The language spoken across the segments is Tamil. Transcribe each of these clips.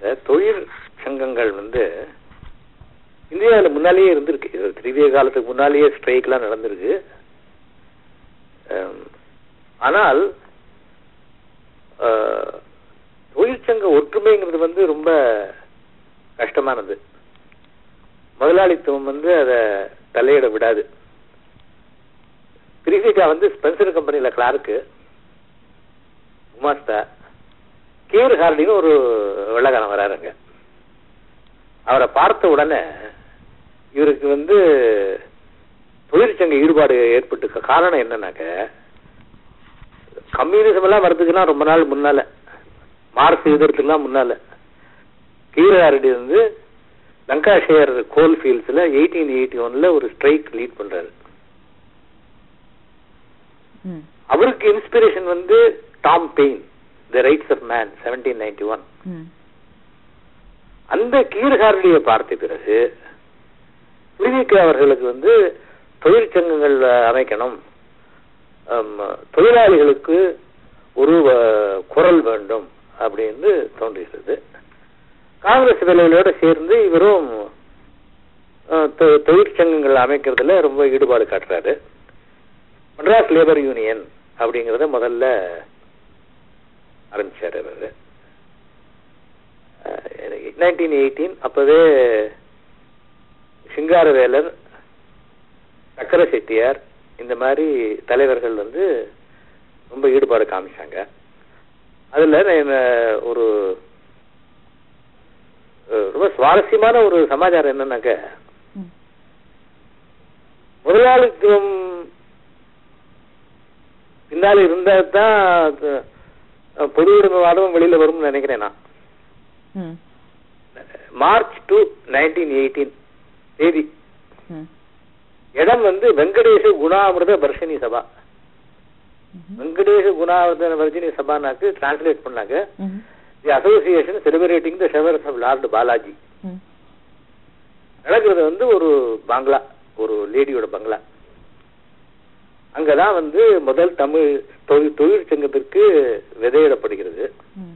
இந்த தொழில் சங்கங்கள் வந்து இந்தியாவில் முன்னாலேயே இருந்திருக்கு இது திருவிய காலத்துக்கு முன்னாலேயே ஸ்ட்ரைக்லாம் நடந்திருக்கு அம், ஆனால் அஹ், தொழிற்சங்க ஒற்றுமைங்கிறது வந்து ரொம்ப கஷ்டமானது முதலாளித்துவம் வந்து அதை தலையிட விடாது பிரிவிகா வந்து ஸ்பென்சர் கம்பெனியில கிளார்க்கு குமாஸ்தா கீர் ஹார்டின்னு ஒரு வெள்ளக்காரன் வராருங்க அவரை பார்த்த உடனே இவருக்கு வந்து தொழிற்சங்க ஈடுபாடு ஏற்பட்டு காரணம் என்னன்னாக்க கம்யூனிசம் எல்லாம் வர்றதுக்குலாம் ரொம்ப நாள் முன்னால மார்க்ஸ் எழுதுறதுக்குலாம் முன்னால கீரஹாரடி வந்து லங்காஷேர் கோல் ஃபீல்ட்ஸில் எயிட்டீன் எயிட்டி ஒன்ல ஒரு ஸ்ட்ரைக் லீட் பண்றாரு ம் அவருக்கு இன்ஸ்பிரேஷன் வந்து Tom Paine the Rights of Man seventeen ninety one ம் அந்த கீழ்காரடியை பார்த்த பிறகு விவிகே அவர்களுக்கு வந்து தொழிற்சங்கங்கள் அமைக்கணும் ஆம், தொழிலாளிகளுக்கு ஒரு அஹ், குரல் வேண்டும் அப்படின்னு தோன்றுகிறது காங்கிரஸ் வேலைகளோட சேர்ந்து இவரும் அஹ், தொ- தொழிற்சங்கங்கள் அமைக்கிறதுல ரொம்ப ஈடுபாடு காட்டுறாரு மெட்ராஸ் லேபர் யூனியன் அப்படிங்கிறத முதல்ல ஆரம்பிச்சார் அவர் நைன்டீன் எயிட்டீன் அப்பவே சிங்காரவேலர் சக்கர செட்டியார் இந்த மாதிரி தலைவர்கள் வந்து ரொம்ப ஈடுபாடு காமிச்சாங்க அதுல நான் ஒரு அஹ், ரொம்ப சுவாரஸ்யமான ஒரு சமாச்சாரம் என்னன்னாக்க ம் முதலாளித்துவம் பின்னால இருந்தா தான் பொது உடைமைவாதம் வெளியில வரும்னு நினைக்கிறேன் நான் ம் மார்ச் டூ நைன்டீன் எயிட்டீன் தேதி ம் இடம் வந்து வெங்கடேஷ குணாமிர்த வர்ஷினி சபா ம்ஹும். வெங்கடேஷ குணாமிர்த வர்ஷினி சபானாக்கு டிரான்ஸ்லேட் பண்ணாங்க ம் the association celebrating the showers of Lord Balaji ம் நடக்கிறது வந்து ஒரு பங்களா ஒரு லேடியோட பங்களா அங்கதான் வந்து முதல் தமிழ் தொழில் தொழிற்சங்கத்திற்கு விதையிடப்படுகிறது ம்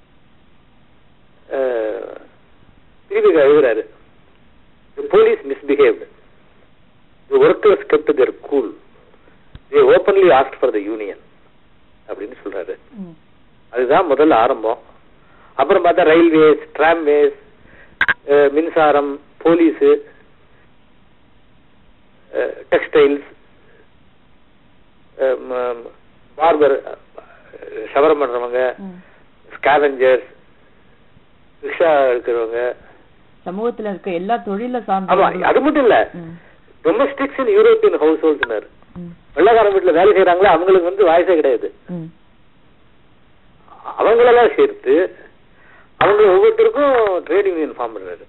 திருவிக எழுதுறாரு police misbehaved the workers kept their cool they openly ask for the union அப்படின்னு சொல்றாரு ம் அதுதான் முதல் ஆரம்பம் அப்புறம் பார்த்தா ரயில்வேஸ் டிராம்வேஸ் மின்சாரம் போலீஸு டெக்ஸ்டைல்ஸ் பார்பர் சவரம் பண்றவங்க ம் ஸ்கேவெஞ்சர்ஸ் ரிக்ஷா எடுக்கிறவங்க சமூகத்துல இருக்க எல்லா தொழில ஆமா சார்ந்த அது மட்டும் இல்ல ம் டொமஸ்டிக்ஸ் இன் யூரோப்பியன் ஹவுஸ் ஹோல்ட்னாரு ம் வெள்ளக்காரன் வீட்டுல வேலை செய்யறாங்களா அவங்களுக்கு வந்து வாய்ஸே கிடையாது ம் அவங்களெல்லாம் சேர்த்து அவங்க ஒவ்வொருத்தருக்கும் ட்ரேட் யூனியன் ஃபார்ம் பண்றாரு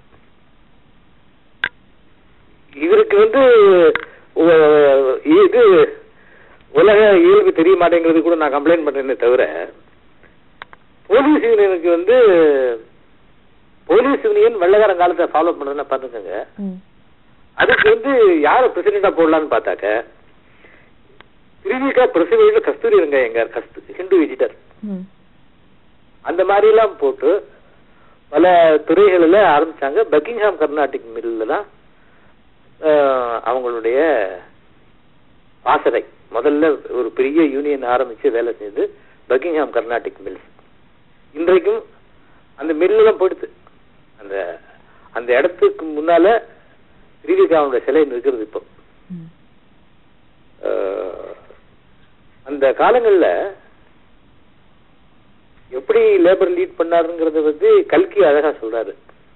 இவருக்கு வந்து உ- இது உலக இயல்பு தெரிய மாட்டேங்கிறது கூட நான் கம்ப்ளைண்ட் பண்றேனே தவிர போலீஸ் யூனியனுக்கு வந்து போலீஸ் யூனியன் வெள்ளக்காரன் காலத்தை ஃபாலோ பண்றதுன்னு பாத்துக்கோங்க ம் அதுக்கு வந்து யார பிரசிடண்டா போடலான்னு பார்த்தாக்க திருவிக்கா பிரசிடென்ட் கஸ்தூரி ரங்கையங்க கஸ்து ஹிந்து விஜிட்டர் ம் அந்த மாதிரி எல்லாம் போட்டு பல துறைகளில் ஆரம்பிச்சாங்க பக்கிங்ஹாம் கர்நாடிக் மில்ல தான் அஹ், அவங்களுடைய பாசறை முதல்ல ஒரு பெரிய யூனியன் ஆரம்பிச்சு வேலை செய்து பக்கிங்ஹாம் கர்நாடிக் மில்ஸ் இன்றைக்கும் அந்த மில்லாம் போயிடுது அந்த அந்த இடத்துக்கு முன்னால ஸ்ரீவிகாவுடைய சிலை நிற்கிறது இப்போ ம் அஹ், அந்த காலங்கள்ல எப்படி லேபர் லீட் பண்ணாருங்கிறத வந்து கல்கி அழகா சொல்றாரு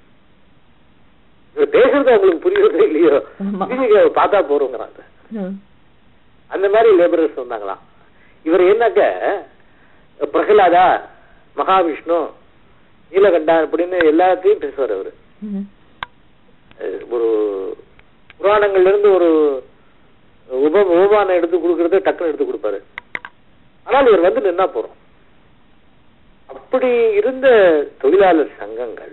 இவர் பேசுறது அவங்களுக்கு புரியுறதே இல்லையோ ஆமா. ஸ்ரீவிகாவை பார்த்தா போறோங்கிறாங்க ம் அந்த மாதிரி லேபரர்ஸ் வந்தாங்களாம் இவர் என்னக்க பிரகலாதா மகாவிஷ்ணு நீலகண்டா அப்படின்னு எல்லாத்தையும் பேசுவார் அவரு ம் அஹ் ஒரு புராணங்கள்ல இருந்து ஒரு உப உபமானம் எடுத்து கொடுக்கறத டக்குன்னு எடுத்து கொடுப்பாரு ஆனால் இவர் வந்து நின்னா போறோம் அப்படி இருந்த தொழிலாளர் சங்கங்கள்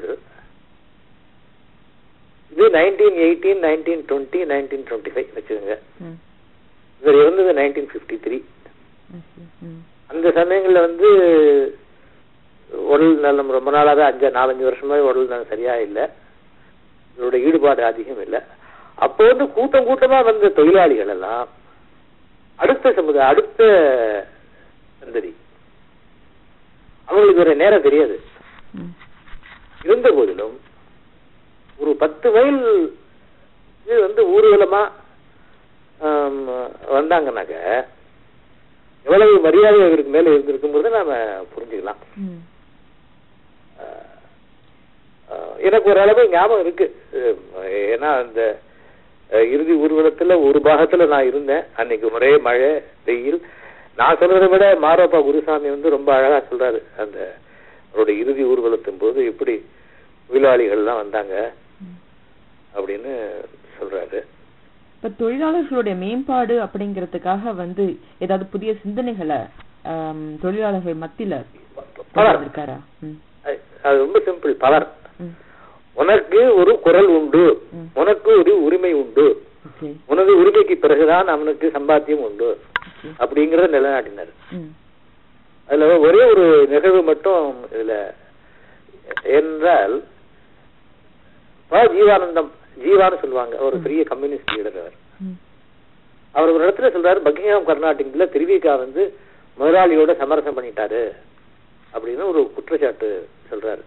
இது nineteen eighteen nineteen twenty nineteen twenty five வச்சுக்கோங்க ம் இவர் இருந்தது நைன்டீன் ஃபிஃப்டி த்ரீ ம் ம் அந்த சமயங்கள்ல வந்து உடல் நலம் ரொம்ப நாளாவே அஞ்சு நாலஞ்சு வருஷமாவே உடல் நலம் சரியா இல்லை இதோட ஈடுபாடு அதிகம் இல்லை அப்போ வந்து கூட்டம் கூட்டமா வந்த தொழிலாளிகள் எல்லாம் அடுத்த சமுதாய அடுத்த சந்ததி அவங்களுக்கு ஒரு நேரம் தெரியாது ம். இருந்த போதிலும் ஒரு பத்து மைல் இது வந்து ஊர்வலமா ஆம், வந்தாங்கன்னாக்க எவ்வளவு மரியாதை அவருக்கு மேல இருந்திருக்குங்கிறத நாம புரிஞ்சுக்கலாம் ம். அஹ், அஹ், எனக்கு ஒரு அளவு ஞாபகம் இருக்கு அஹ், ஏன்னா அந்த அஹ், இறுதி ஊர்வலத்துல ஒரு பாகத்துல நான் இருந்தேன் அன்னைக்கு ஒரே மழை வெயில் நான் சொல்றதை விட மாரப்பா குருசாமி வந்து ரொம்ப அழகா சொல்றாரு அந்த அவருடைய இறுதி ஊர்வலத்தின் போது எப்படி தொழிலாளிகள்லாம் வந்தாங்க ம். அப்படின்னு சொல்றாரு இப்ப தொழிலாளர்களுடைய மேம்பாடு அப்படிங்கிறதுக்காக வந்து ஏதாவது புதிய சிந்தனைகளை ஆம், தொழிலாளர்கள் மத்தியில பவர் இருக்காரா ம் அது- அது ரொம்ப சிம்பிள் பவர் ம் உனக்கு ஒரு குரல் உண்டு ம். உனக்கு ஒரு உரிமை உண்டு ஓகே உனது உரிமைக்கு பிறகுதான் அவனுக்கு சம்பாத்தியம் உண்டு ஓகே அப்படிங்கறத நிலைநாட்டினார் ம் அதுல ஒரே ஒரு நிகழ்வு மட்டும் இதுல என்றால் ப. ஜீவானந்தம் ஜீவான்னு சொல்லுவாங்க ஒரு பெரிய கம்யூனிஸ்ட் லீடர் அவர் ம் அவர் ஒரு இடத்துல சொல்றாரு பக்கிங்ஹாம் கர்நாடிக்ல திருவிகா வந்து முதலாளியோட சமரசம் பண்ணிட்டாரு அப்படின்னு ஒரு குற்றச்சாட்டு சொல்றாரு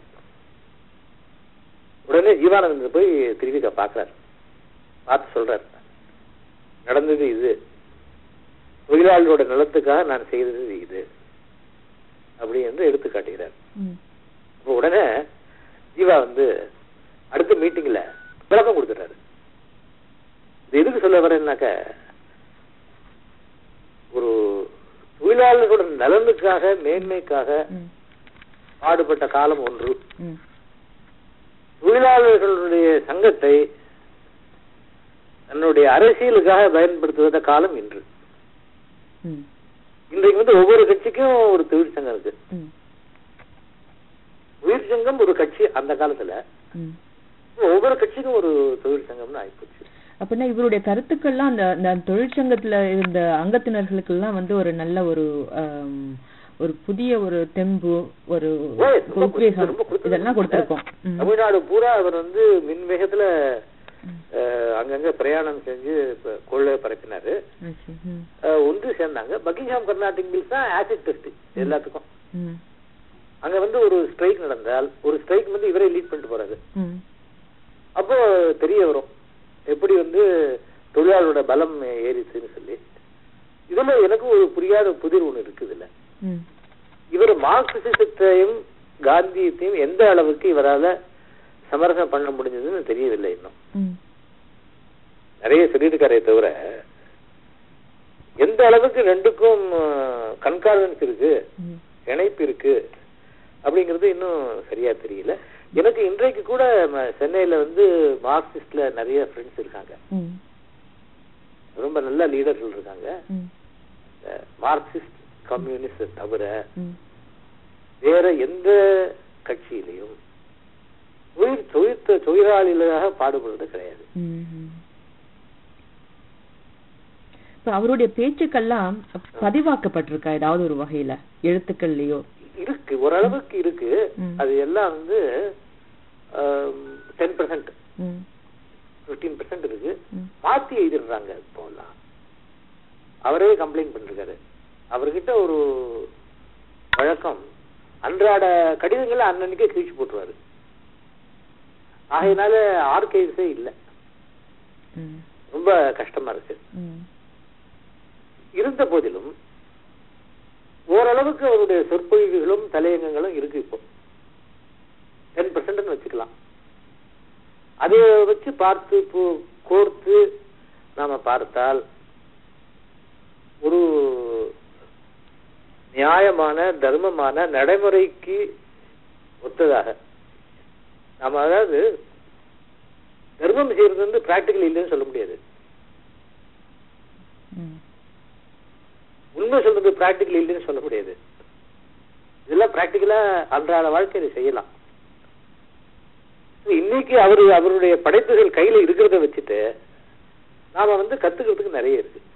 உடனே ஜீவானந்தன் போய் திருவிகா பார்க்கறாரு பார்த்து சொல்றாரு நடந்தது இது தொழிலாளரோட நலத்துக்காக நான் செய்தது இது அப்படி என்று எடுத்து காட்டுகிறார் ம் அப்போ உடனே ஜீவா வந்து அடுத்த மீட்டிங்ல விளக்கம் கொடுத்துறாரு இது எதுக்கு சொல்ல வரேன்னாக்க ஒரு தொழிலாளர்களோட நலனுக்காக மேன்மைக்காக ம் பாடுபட்ட காலம் ஒன்று ம் தொழிலாளர்களுடைய சங்கத்தை தன்னுடைய அரசியலுக்காக பயன்படுத்துவத காலம் இன்று ம் இன்றைக்கு வந்து ஒவ்வொரு கட்சிக்கும் ஒரு தொழிற்சங்கம் இருக்கு ம் தொழிற்சங்கம் ஒரு கட்சி அந்த காலத்துல ம் ஒவ்வொரு கட்சிக்கும் ஒரு தொழிற்சங்கம்னு ஆயிப்போச்சு அப்படின்னா இவருடைய கருத்துக்கள்லாம் அந்த அந்த தொழிற்சங்கத்துல இருந்த அங்கத்தினர்களுக்கெல்லாம் வந்து ஒரு நல்ல ஒரு ஆம், ஒரு புதிய ஒரு தெம்பு ஒரு ஓ, ரொம்ப உத்வேகம் ரொம்ப கொடுத்திருக்காங்க. இதெல்லாம் கொடுத்திருக்கோம் ம். தமிழ்நாடு பூரா அவர் வந்து மின் வேகத்துல ம். அஹ், அங்கங்க பிரயாணம் செஞ்சு இப்ப கொள்ளை பரப்பினாரு ஆச்சு. ம். அஹ், ஒன்று சேர்ந்தாங்க பக்கிங்ஹாம் கர்நாடிக் மில்ஸ் தான் ஆசிட் டெஸ்ட் எல்லாத்துக்கும் ம். அங்க வந்து ஒரு ஸ்ட்ரைக் நடந்தால் ஒரு ஸ்ட்ரைக் வந்து இவரே லீட் பண்ணிட்டு போறாரு ம். அப்போ தெரிய வரும் எப்படி வந்து தொழிலாளரோட பலம் ஏறிச்சுன்னு சொல்லி இதுல எனக்கு ஒரு புரியாத புதிர் ஒண்ணு இருக்குது இல்ல ம். இவர் மார்க்சிசத்தையும் காந்தியத்தையும் எந்த அளவுக்கு இவரால சமரசம் பண்ண முடிஞ்சதுன்னு தெரியவில்லை இன்னும் ம். நிறைய சொல்லியிருக்காரே தவிர எந்த அளவுக்கு ரெண்டுக்கும் கன்கார்டன்ஸ் இருக்கு ம். இணைப்பு இருக்கு அப்படிங்கிறது இன்னும் சரியா தெரியல எனக்கு இன்றைக்கு கூட ம- சென்னையில வந்து மார்க்சிஸ்ட்ல நிறைய ஃப்ரெண்ட்ஸ் இருக்காங்க ம். ரொம்ப நல்ல லீடர்கள் இருக்காங்க ம். அஹ் மார்க்சிஸ்ட் கம்யூனிஸ்ட் தவிர ம். வேற எந்த கட்சியிலையும் தொழில் தொழில் தொழிலாளிகளாக பாடுபடுறது கிடையாது ம். ம். இப்ப அவருடைய பேச்சுக்கெல்லாம் பதிவாக்கப்பட்டிருக்கா ஏதாவது ஒரு வகையில எழுத்துக்கள்லயோ இருக்கு ஓரளவுக்கு இருக்கு ம். அது எல்லாம் வந்து டென் பர்சன்ட் ம். பிப்டீன் பர்சன்ட் இருக்கு ம். மாத்தி எழுதிடுறாங்க இப்போலாம் அவரே கம்ப்ளைண்ட் பண்ணிருக்காரு அவர்கிட்ட ஒரு வழக்கம் அன்றாட கடிதங்களை அன்னன்னைக்கே கிழிச்சு போட்டுருவாரு ஆகையினால ஆர்கைவ்ஸே இல்ல ம். ரொம்ப கஷ்டமா இருக்கு ம். இருந்த போதிலும் ஓரளவுக்கு அவருடைய சொற்பொழிவுகளும் தலையங்கங்களும் இருக்கு இப்போ டென் பர்சன்ட்னு வச்சுக்கலாம் அதை வச்சு பார்த்து போ- கோர்த்து நாம பார்த்தால் ஒரு நியாயமான தர்மமான நடைமுறைக்கு ஒத்ததாக நாம அதாவது தர்மம் செய்யறது வந்து பிராக்டிக்கல் இல்லைன்னு சொல்ல முடியாது ம். உண்மை சொல்றது பிராக்டிக்கல் இல்லைன்னு சொல்ல முடியாது இதெல்லாம் பிராக்டிக்கலா அன்றாட வாழ்க்கையில செய்யலாம் இன்னைக்கு அவரு அவருடைய படைப்புகள் கையில இருக்கிறத வச்சுட்டு நாம வந்து கத்துக்கிறதுக்கு நிறைய இருக்கு